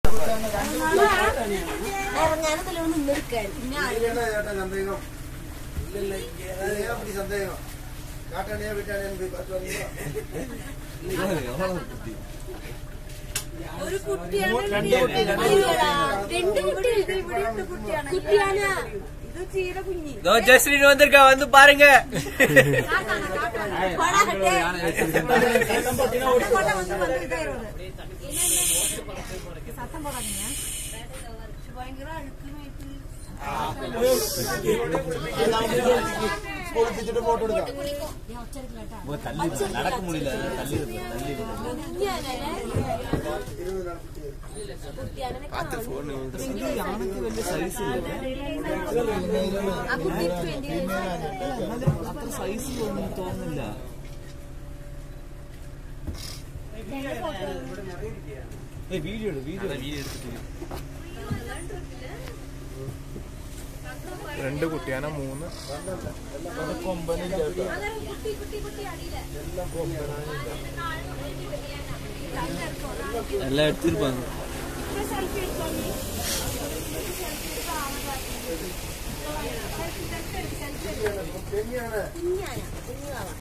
ഇറങ്ങാനല്ലോ നിന്നെടുക്കാൻ இல்லைன்னா ஏட்டா சந்தேகம் இல்ல இல்ல இங்க ஏதாவது ஏன் அப்படி சந்தேகம் காட்டானியா விட்டானியா போய் பார்த்து வரீங்களா ഒരു കുട്ടിയാണ് അയ്യടാ, രണ്ട് കുട്ടിയാണ് കുട്ടിയാണ് ഇത് ചീര കുഞ്ഞി இதோ ஜஸ்டின் வந்திருக்கா வந்து பாருங்க കൊടാകട്ടെ. കൊട വന്ന് വന്ന് ഇതായിരുന്നു. സത്തം പോടാ ഭയങ്കര അഴുക്കുമായിട്ട് കുളിപ്പിച്ചിട്ട് ഫോട്ടോ എടുക്കാം ഞാൻ ഒച്ചെടുക്കില്ല நடக்க முடியல தள்ளி தள்ளி അത്ര സൈസ് തോന്നുന്നില്ല വീഡിയോ വീഡിയോ വീഡിയോ എടുത്തിട്ട് രണ്ട് കുട്ടിയാന മൂന്ന് എല്ലാം എടുത്തിരുപ്പാங்க பெண்ணியான കുഞ്ഞാണ്